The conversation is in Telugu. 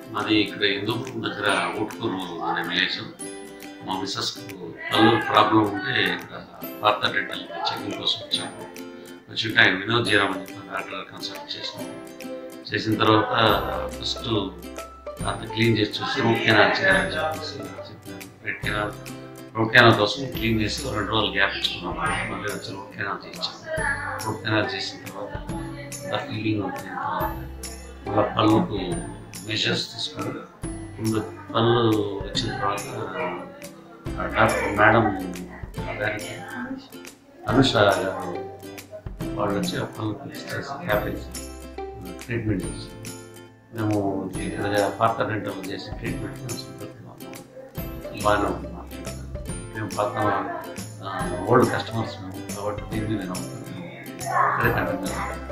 మాది ఇక్కడ హిందూపురం దగ్గర ఊటుకూరు అనే విలేజ్ మా మిస్సెస్కు పళ్ళు ప్రాబ్లం ఉంటే ఇక్కడ భారత డెంటల్ చెకింగ్ కోసం వచ్చాము వచ్చి ఆయన వినోద్ జీరామ్ అని చెప్పి డాక్టర్ కన్సల్ట్ చేసాము చేసిన తర్వాత ఫస్ట్ అంత క్లీన్ చేసి చూసి రూట్ కెనాల్ చేయాలని చెప్పేసి చెప్పాను రెడ్ కెనాల్ రూట్ కెనాల్ కోసం క్లీన్ చేసి ఒక రెండు రోజులు గ్యాప్ ఇచ్చుకున్నాం మళ్ళీ వచ్చి రూట్ కెనాల్ చేయించాము రూట్ కెనాల్ చేసిన తర్వాత ఆ ఫీలింగ్ ఉంటుంది మళ్ళీ పళ్ళకు మెజర్స్ తీసుకొని ముందు పళ్ళు వచ్చిన తర్వాత ఆ డాక్టర్ మేడం గారికి అనుష గారు వాళ్ళు వచ్చి ఆ పళ్ళకు చేసి క్యాపేజ్ ట్రీట్మెంట్ చేసి మేము ఇక్కడ పాత డెంటల్ చేసి ట్రీట్మెంట్ సంతృప్తిగా ఉన్నాం బాగానే ఉంది మాకు. మేము పాత ఓల్డ్ కస్టమర్స్ మేము కాబట్టి దీన్ని నేను ఇక్కడే కంటిన్యూ చేస్తాను